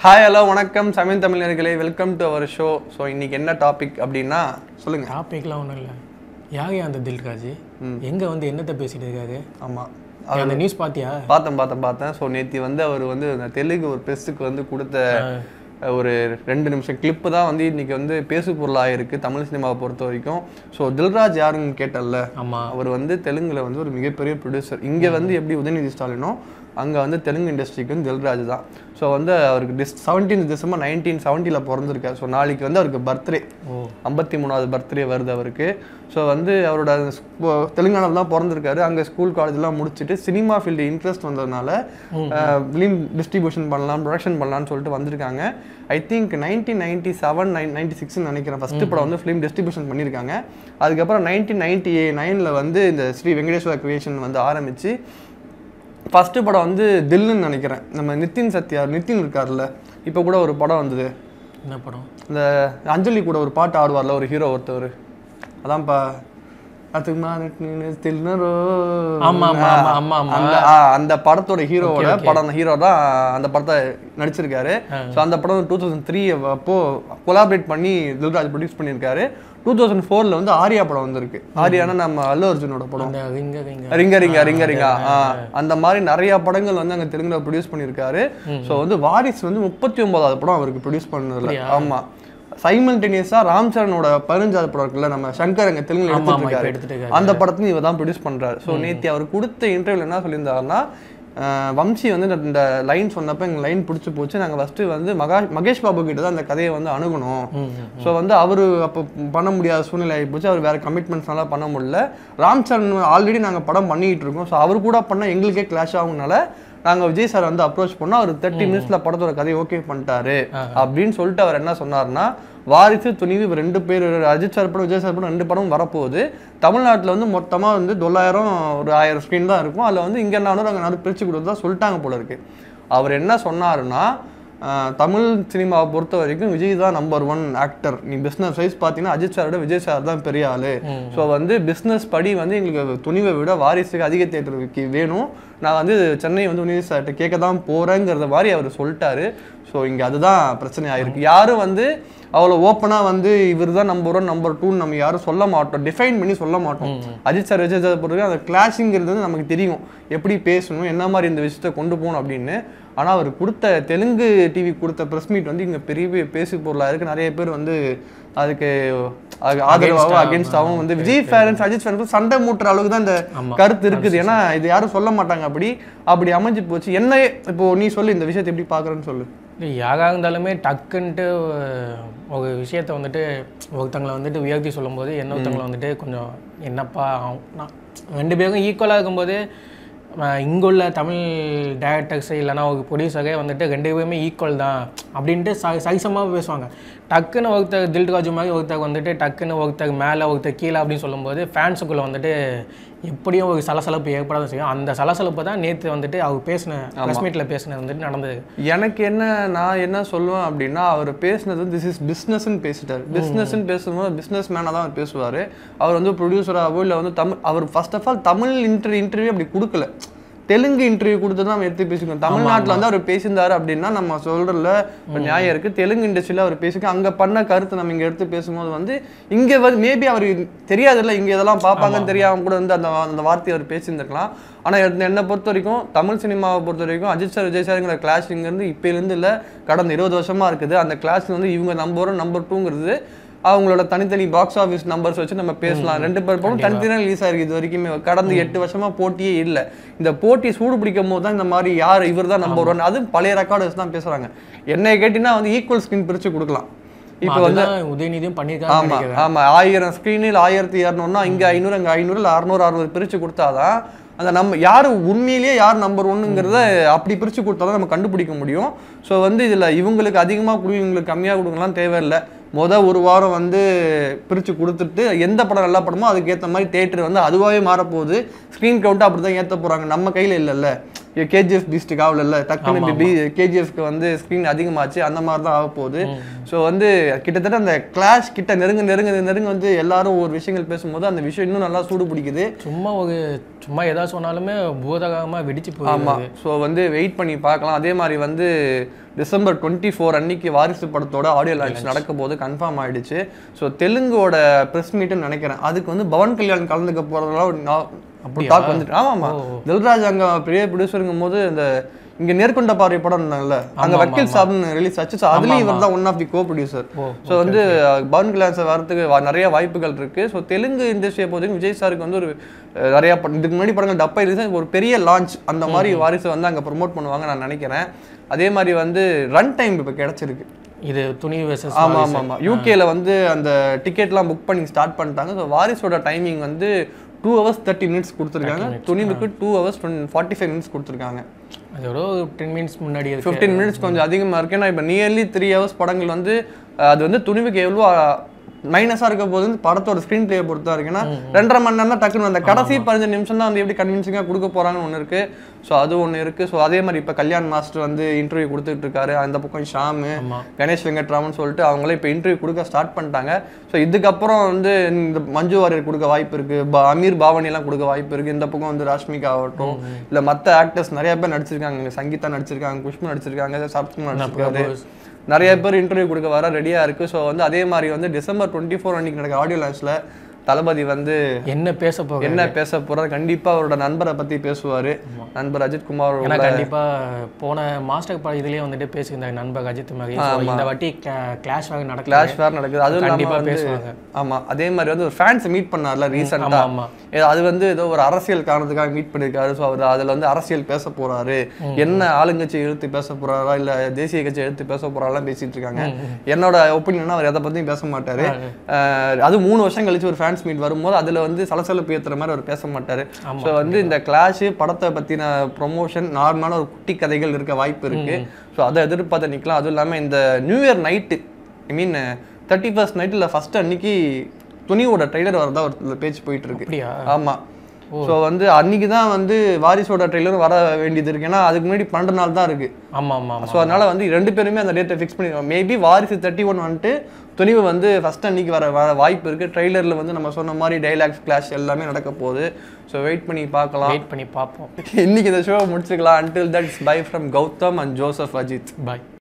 Hi hello வணக்கம் சமயம் தமிழர்களே welcome to our show so இன்னைக்கு என்ன டாபிக் அப்படின்னா சொல்லுங்க டாபிக்லாம் ஒன்றும் இல்லை யார் அந்த தில்ராஜ் எங்கே வந்து என்னத்தை பேசிட்டு இருக்காரு ஆமாம் நீ அந்த நியூஸ் பார்த்தியா பார்த்தேன் பார்த்தேன் பார்த்தேன் ஸோ நேத்தி வந்து அவர் வந்து அந்த தெலுங்கு ஒரு ப்ரெஸ்ஸுக்கு வந்து கொடுத்த ஒரு ரெண்டு நிமிஷம் கிளிப்பு தான் வந்து இன்னைக்கு வந்து பேசு பொருளாக இருக்கு தமிழ் சினிமாவை பொறுத்த வரைக்கும் ஸோ தில்ராஜ் யாருன்னு கேட்டல்ல ஆமாம் அவர் வந்து தெலுங்குல வந்து ஒரு மிகப்பெரிய ப்ரொடியூசர் இங்கே வந்து எப்படி உதயநிதி ஸ்டாலினோ அங்கே வந்து தெலுங்கு இண்டஸ்ட்ரிக்கு வந்து தில்ராஜ் தான் ஸோ வந்து அவருக்கு டிஸ் செவன்டீன் டிசம்பர் நைன்டீன் செவன்ட்டியில் பிறந்திருக்காரு ஸோ நாளைக்கு வந்து அவருக்கு பர்த்டே ஓ ஐம்பத்தி மூணாவது பர்த்டே வருது அவருக்கு ஸோ வந்து அவரோட ஸ்கூ- தெலுங்கானால தான் பிறந்திருக்காரு அங்கே ஸ்கூல் காலேஜ்லாம் முடிச்சுட்டு சினிமா ஃபீல்டு இன்ட்ரெஸ்ட் வந்ததுனால ஃபிலிம் டிஸ்ட்ரிபியூஷன் பண்ணலாம் ப்ரொடக்ஷன் பண்ணலாம்னு சொல்லிட்டு வந்திருக்காங்க I think nineteen ninety seven nine ninety சிக்ஸ்னு நினைக்கிறேன் ஃபஸ்ட்டு படம் வந்து ஃபிலிம் டிஸ்ட்ரிபியூஷன் பண்ணியிருக்காங்க அதுக்கப்புறம் நைன்டீன் நைன்டி நைனில் வந்து இந்த ஸ்ரீ வெங்கடேஸ்வர கிரியேஷன் வந்து ஆரம்பித்து ஃபஸ்ட்டு படம் வந்து தில்லுன்னு நினைக்கிறேன் நம்ம நிதின் சத்யா நிதின் இருக்கார்ல இப்போ கூட ஒரு படம் வந்தது என்ன படம் இந்த அஞ்சலி கூட ஒரு பாட்டு ஆடுவார்ல ஒரு ஹீரோ ஒருத்தவர் அதான்ப்பா அதுக்கு நான் தில்னரோ ஆமா, ஆமா, ஆமா, ஆமா, ஆமா. அந்த ஆ, அந்த படத்தோட ஹீரோவோட படம் ஹீரோ தான் அந்த படத்தை நடிச்சிருக்காரு ஸோ அந்த படம் டூ தௌசண்ட் த்ரீ அப்போ கொலாபரேட் பண்ணி தில்ராஜ் ப்ரொடியூஸ் பண்ணியிருக்காரு டூ தௌசண்ட் ஃபோரில் வந்து ஆர்யா படம் வந்திருக்கு ஆர்யானா நம்ம அல்லு அர்ஜுனோட படம் அந்த ரிங்க ரிங்க ரிங்க ரிங்க ரிங்க ரிங்கா ஆ, அந்த மாதிரி நிறைய படங்கள் வந்து அங்க தெலுங்குல ப்ரொடியூஸ் பண்ணியிருக்காரு ஸோ வந்து வாரிஸ் வந்து முப்பத்தி ஒன்பதாவது படம் அவருக்கு ப்ரொடியூஸ் பண்ணதுல ஆமா சைமல்டேனியஸா ராம் சரணோட பதினஞ்சாவது படம் இருக்குல்ல நம்ம சங்கர் அங்க தெலுங்குல ஆமா, எடுத்துட்டு ஆமா, இப்ப இருக்காரு எடுத்துட்டு இருக்காரு. அந்த படத்தையும் இவர் தான் ப்ரொடியூஸ் பண்றாரு ஸோ நேத்தி அவர் கொடுத்த இன்டர்வியூல என்ன சொல்லியிருந்தாருன்னா அஹ், வம்சி வந்து இந்த- இந்த லைன் சொன்னப்ப எங்க லைன் பிடிச்சி போச்சு நாங்க ஃபர்ஸ்ட் வந்து மகா மகேஷ் பாபு கிட்ட தான் அந்த கதையை வந்து அணுகணும் ஸோ வந்து அவரு அப்போ பண்ண முடியாத சூழ்நிலை ஆகிப்போச்சு அவர் வேற கமிட்மெண்ட்ஸ்னால பண்ண முடியல ராம் சரண் ஆல்ரெடி நாங்க படம் பண்ணிட்டு இருக்கோம் ஸோ அவர் கூட பண்ண எங்களுக்கே கிளாஷ் ஆகுனால நாங்க விஜய் சார் வந்து அப்ரோச் பண்ணோம் அவர் தேர்ட்டி மினிட்ஸ்ல படத்தோட கதையை ஓகே பண்ணிட்டாரு அப்படின்னு சொல்லிட்டு அவர் என்ன சொன்னாருன்னா வாரிசு துணிவு இவ ரெண்டு பேர் அஜித் சார் படம் விஜய் சார் படம் ரெண்டு படமும் வரப்போகுது தமிழ்நாட்டில் வந்து மொத்தமாக வந்து தொள்ளாயிரம் ஒரு ஆயிரம் ஸ்க்ரீன் தான் இருக்கும் அதில் வந்து இங்கே நானும் அங்கே நானும் பிரித்து கொடுத்தா சொல்லிட்டாங்க போல இருக்கு அவர் என்ன சொன்னாருன்னா ஆஹ், தமிழ் சினிமாவை பொறுத்த வரைக்கும் விஜய் தான் நம்பர் ஒன் ஆக்டர் நீ பிஸ்னஸ் வைஸ் பார்த்தீங்கன்னா அஜித் சாரோட விஜய் சார் தான் பெரிய ஆளு ஸோ வந்து பிஸ்னஸ் படி வந்து எங்களுக்கு துணிவை விட வாரிசுக்கு அதிக தேட்டருக்கு வேணும் நான் வந்து சென்னை வந்து விஜய் சார்கிட்ட கேட்க தான் போகிறேங்கிறத மாதிரி அவர் சொல்லிட்டாரு ஸோ இங்கே அதுதான் பிரச்சனை ஆயிருக்கு யாரும் வந்து அவ்வளோ ஓப்பனாக வந்து இவர் தான் நம்பர் ஒன் நம்பர் டூன்னு நம்ம யாரும் சொல்ல மாட்டோம் டிஃபைன் பண்ணி சொல்ல மாட்டோம் அஜித் சார் விஜய் சார் பொறுத்த அந்த கிளாஷிங்கிறது வந்து நமக்கு தெரியும் எப்படி பேசணும் என்ன மாதிரி இந்த விஷயத்த கொண்டு போகணும் அப்படின்னு ஆனால் அவர் கொடுத்த தெலுங்கு டிவி கொடுத்த ப்ரெஸ் மீட் வந்து இங்கே பெரிய பேசு பொருளாக இருக்குது நிறைய பேர் வந்து அதுக்கு அது- ஆதரவாகவும் அகேன்ஸ்டாகவும் வந்து விஜய் ஃபேரன்ஸ் அஜித் ஃபேரன்ஸ் சண்டை மூட்டுற அளவுக்கு தான் இந்த கருத்து இருக்குது ஏன்னா இது யாரும் சொல்ல மாட்டாங்க அப்படி அப்படி அமைஞ்சு போச்சு என்ன இப்போ நீ சொல்லு இந்த விஷயத்தை எப்படி பார்க்குறேன்னு சொல்லு இல்லை யாராக இருந்தாலுமே டக்குன்ட்டு ஒரு விஷயத்த வந்துட்டு ஒருத்தங்களை வந்துட்டு உயர்த்தி சொல்லும்போது இன்னொருத்தங்களை வந்துட்டு கொஞ்சம் என்னப்பா அவன் நான் ரெண்டு பேரும் ஈக்குவலாக இருக்கும்போது அஹ், இங்குள்ள தமிழ் டேரக்டர்ஸ் இல்லைனா ஒரு ப்ரொடியூசரே வந்துட்டு ரெண்டு பேருமே ஈக்குவல் தான் அப்படின்ட்டு ச சரிசமாக பேசுவாங்க டக்குன்னு ஒருத்தர் தில்ராஜு மாதிரி ஒருத்தர் வந்துட்டு டக்குன்னு ஒருத்தர் மேலே ஒருத்தர் கீழே அப்படின்னு சொல்லும்போது ஃபேன்ஸுக்குள்ளே வந்துட்டு எப்படியும் ஒரு சலசலப்பு ஏற்படாத செய்யும் அந்த சலசலப்பு தான் நேற்று வந்துட்டு அவர் பேசின ப்ரெஸ் மீட்டில் பேசினது வந்துட்டு நடந்தது எனக்கு என்ன நான் என்ன சொல்லுவேன் அப்படின்னா அவர் பேசுனது திஸ் இஸ் பிஸ்னஸ்ன்னு பேசிட்டார் பிஸ்னஸ்ன்னு பேசும்போது பிஸ்னஸ் மேனாக தான் அவர் பேசுவார் அவர் வந்து ப்ரொடியூசராகவோ இல்லை வந்து தமிழ் அவர் first of all Tamil interview interview அப்படி கொடுக்கல தெலுங்கு இன்டர்வியூ கொடுத்து தான் நம்ம எடுத்து பேசிக்கணும் தமிழ்நாட்டில் வந்து அவர் பேசியிருந்தாரு அப்படின்னா நம்ம சொல்றதுல ஒரு நியாயம் இருக்கு தெலுங்கு இண்டஸ்ட்ரியில் அவர் பேசிக்க அங்கே பண்ண கருத்து நம்ம இங்கே எடுத்து பேசும்போது வந்து இங்கே வந்து மேபி அவர் தெரியாதுல்ல இங்கே இதெல்லாம் பார்ப்பாங்கன்னு தெரியாம கூட வந்து அந்த அந்த வார்த்தையை அவர் பேசியிருந்திருக்கலாம் ஆனால் என்னை பொறுத்த வரைக்கும் தமிழ் சினிமாவை பொறுத்த வரைக்கும் அஜித் சார் விஜய் சாருங்கிற கிளாஸ் இங்கேருந்து இப்போலேருந்து இல்லை கடந்த இருபது வருஷமா இருக்குது அந்த கிளாஸ் வந்து இவங்க நம்பர் ஒன் நம்பர் டூங்கிறது அவங்களோட தனித்தனி பாக்ஸ் ஆஃபீஸ் நம்பர்ஸ் வச்சு நம்ம பேசலாம் ரெண்டு பேர் படம் தனித்தனியாக ரிலீஸ் ஆயிருக்கு இது வரைக்குமே கடந்த எட்டு வருஷமா போட்டியே இல்லை இந்த போட்டி சூடு பிடிக்கும் போது தான் இந்த மாதிரி யார் இவர் தான் நம்பர் ஒன் அது பழைய ரெக்கார்டு வச்சு தான் பேசுறாங்க என்னை கேட்டிங்கன்னா வந்து ஈக்குவல் ஸ்கிரீன் பிரிச்சு கொடுக்கலாம் இப்போ வந்து அதுதான் உதயநிதியும் பண்ணியிருக்காங்க ஆமா ஆமா ஆயிரம் ஸ்க்ரீனில் ஆயிரத்தி இரநூறுனா இங்க ஐநூறு அங்க ஐநூறு இல்லை அறுநூறு அறுநூறு பிரிச்சு கொடுத்தாதான் அந்த நம்ம யார் உண்மையிலேயே யார் நம்பர் ஒன்னுங்கிறத அப்படி பிரிச்சு கொடுத்தாதான் நம்ம கண்டுபிடிக்க முடியும் ஸோ வந்து இதுல இவங்களுக்கு அதிகமாக கொடு இவங்களுக்கு கம்மியாக கொடுக்கலாம் தேவையில்லை முத ஒரு வாரம் வந்து பிரித்து கொடுத்துட்டு எந்த படம் நல்ல படமோ அதுக்கேற்ற மாதிரி தேட்டர் வந்து அதுவாகவே மாறப்போகுது ஸ்க்ரீன் கவுண்ட் அப்படி தான் ஏற்ற போகிறாங்க நம்ம கையில் இல்லைல்ல கேஜிஎஃப் பீஸ்ட்டுக்கு ஆகல இல்லை டக்குன்னு பி கேஜிஎஃப்க்கு வந்து ஸ்க்ரீன் அதிகமாச்சு அந்த மாதிரி தான் ஆக போகுது ஸோ வந்து கிட்டத்தட்ட அந்த கிளாஷ் கிட்ட நெருங்க நெருங்க நெருங்க வந்து எல்லாரும் ஒரு விஷயங்கள் பேசும்போது அந்த விஷயம் இன்னும் நல்லா சூடு பிடிக்குது சும்மா ஒரு சும்மா எதாவது சொன்னாலுமே பூதகமாக வெடிச்சு போகுது ஆமாம் ஸோ வந்து வெயிட் பண்ணி பார்க்கலாம் அதே மாதிரி வந்து டிசம்பர் டுவெண்ட்டி ஃபோர் அன்னைக்கு வாரிசு படத்தோட ஆடியோ லான்ச் நடக்க போது கன்ஃபார்ம் ஆயிடுச்சு ஸோ தெலுங்கோட ப்ரெஸ் மீட்னு நினைக்கிறேன் அதுக்கு வந்து பவன் கல்யாண் கலந்துக்க போகிறதெல்லாம் டாக் வந்துட்டு ஆமாம் ஆமாம் தில்ராஜ் அங்கே பெரிய ப்ரொடியூசருங்கும் போது இந்த இங்க நேர்கொண்ட பார்வை படம் இருந்தாங்கல்ல அங்க வக்கீல் சாப்னு ரிலீஸ் ஆச்சு ஸோ அதுலயும் இவர் தான் one of the co producer so வந்து பவன் கல்யாண் சார் வரதுக்கு வ- நிறைய வாய்ப்புகள் இருக்கு ஸோ தெலுங்கு இண்டஸ்ட்ரியை பொறுத்தவரைக்கும் விஜய் சாருக்கு வந்து ஒரு அஹ், நிறைய படம் இதுக்கு முன்னாடி படங்கள் டப்பா இருக்கு ஒரு பெரிய லான்ச் அந்த மாதிரி வாரிசை வந்து அங்க ப்ரோமோட் பண்ணுவாங்க நான் நினைக்கிறேன் அதே மாதிரி வந்து ரன் டைம் இப்போ கிடைச்சிருக்கு இது துணி வெர்சஸ் ஆமா ஆமா ஆமா யூகேல வந்து அந்த டிக்கெட்லாம் புக் பண்ணி ஸ்டார்ட் பண்ணிட்டாங்க ஸோ வாரிசோட டைமிங் வந்து டூ ஹவர்ஸ் தேர்ட்டி மினிட்ஸ் கொடுத்துருக்காங்க துணிவுக்கு two hours forty five minutes கொடுத்துருக்காங்க அது ஒரு டென் மினிட்ஸ் முன்னாடி இருக்கு ஃபிஃப்டீன் மினிட்ஸ் கொஞ்சம் அதிகமாக இருக்கு ஏன்னா இப்போ நியர்லி த்ரீ ஹவர்ஸ் படங்கள் வந்து அஹ், அது வந்து துணிவுக்கு எவ்வளோ மைனஸாக இருக்க போது வந்து படத்தோட ஸ்க்ரீன் பிளே பொறுத்தா இருக்குன்னா ரெண்டரை மணி நேரம் தான் டக்குன்னு அந்த கடைசி பதினஞ்சு நிமிஷம் தான் வந்து எப்படி கன்வின்சிங்காக கொடுக்க போறாங்கன்னு ஒன்று இருக்கு ஸோ அது ஒன்று இருக்கு ஸோ அதே மாதிரி இப்போ கல்யாண் மாஸ்டர் வந்து இன்டர்வியூ கொடுத்துட்டு இருக்காரு அந்த பக்கம் ஷாமு ஆமா. கணேஷ் வெங்கட்ராமன் சொல்லிட்டு அவங்களே இப்போ இன்டர்வியூ கொடுக்க ஸ்டார்ட் பண்ணிட்டாங்க ஸோ இதுக்கப்புறம் வந்து இந்த மஞ்சு வாரியர் கொடுக்க வாய்ப்பு இருக்கு ப- அமீர் பாவனி எல்லாம் கொடுக்க வாய்ப்பு இருக்கு இந்த பக்கம் வந்து ராஷ்மிகா ஆகட்டும் இல்ல மத்த ஆக்டர்ஸ் நிறைய பேர் நடிச்சிருக்காங்க இங்க சங்கீதா நடிச்சிருக்காங்க குஷ்பு நடிச்சிருக்காங்க சரத்குமார் நடிச்சிருக்காரு நிறைய பேர் இன்டர்வியூ கொடுக்க வர ரெடியா இருக்கு ஸோ வந்து அதே மாதிரி வந்து டிசம்பர் டுவெண்ட்டி ஃபோர் அன்னைக்கு நடக்கிற ஆடியோ லான்ச்ல தளபதி வந்து என்ன பேச போக என்ன பேச போறாரு கண்டிப்பா அவரோட நண்பரை பத்தி பேசுவாரு நண்பர் அஜித் குமார் ஏன்னா கண்டிப்பா போன மாஸ்டர் படம் இதுலயே வந்துட்டு பேசியிருந்தாங்க நண்பர் அஜித் மாதிரி So, இந்த வாட்டி கிளாஷ் ஆக நடக்கல கிளாஷ் வேற நடக்குது அதுவும் இல்லாம கண்டிப்பா வந்து பேசுவாங்க. ஆமா அதே மாதிரி வந்து ஒரு ஃபேன்ஸ் மீட் பண்ணார்ல ரீசெண்டா ஆமா. அது வந்து ஏதோ ஒரு அரசியல் காரணத்துக்காக மீட் பண்ணிருக்காரு ஸோ அவர் அதுல வந்து அரசியல் பேச போறாரு என்ன ஆளுங்கட்சி எழுத்து பேச போறாரா இல்ல தேசிய கட்சி எழுத்து பேச போறாரெல்லாம் பேசிட்டு இருக்காங்க என்னோட ஒப்பீனியன் அவர் எதை பத்தியும் பேச மாட்டாரு அஹ் அது மூணு வருஷம் கழிச்சு ஒரு ஃபேன்ஸ் மீட் வரும்போது அதுல வந்து சலசலப்பு ஏத்துற மாதிரி அவர் பேச மாட்டாரு ஸோ வந்து இந்த கிளாஷ் படத்தை பத்தின ப்ரொமோஷன் நார்மலான ஒரு குட்டி கதைகள் இருக்க வாய்ப்பு இருக்கு ஸோ அதை எதிர்பார்த்து நிக்கலாம் அதுவும் இல்லாம இந்த new year night I mean thirty first night இல்லை ஃபர்ஸ்ட் அன்னைக்கு துணியோட ட்ரைலர் வரதா ஒரு பேச்சு போயிட்டு இருக்கு அப்படியா ஆமா ஸோ வந்து அன்னைக்கு தான் வந்து வாரிசோட ட்ரெய்லர் வர வேண்டியது இருக்கு ஏன்னா அதுக்கு முன்னாடி பன்னெண்டு நாள் தான் இருக்கு ஆமா ஆமா ஆமா ஸோ அதனால வந்து ரெண்டு பேருமே அந்த டேட்டை ஃபிக்ஸ் பண்ணி மேபி வாரிசு தேர்ட்டி ஒன் வந்துட்டு துணிவு வந்து ஃபர்ஸ்ட் அன்னைக்கு வர வர வாய்ப்பு இருக்கு ட்ரெய்லரில் வந்து நம்ம சொன்ன மாதிரி டைலாக்ஸ் கிளாஷ் எல்லாமே நடக்க போகுது ஸோ வெயிட் பண்ணி பார்க்கலாம் வெயிட் பண்ணி பார்ப்போம் இன்னைக்கு இந்த ஷோ முடிச்சுக்கலாம் until that is bye from Gautham and Joseph Ajith bye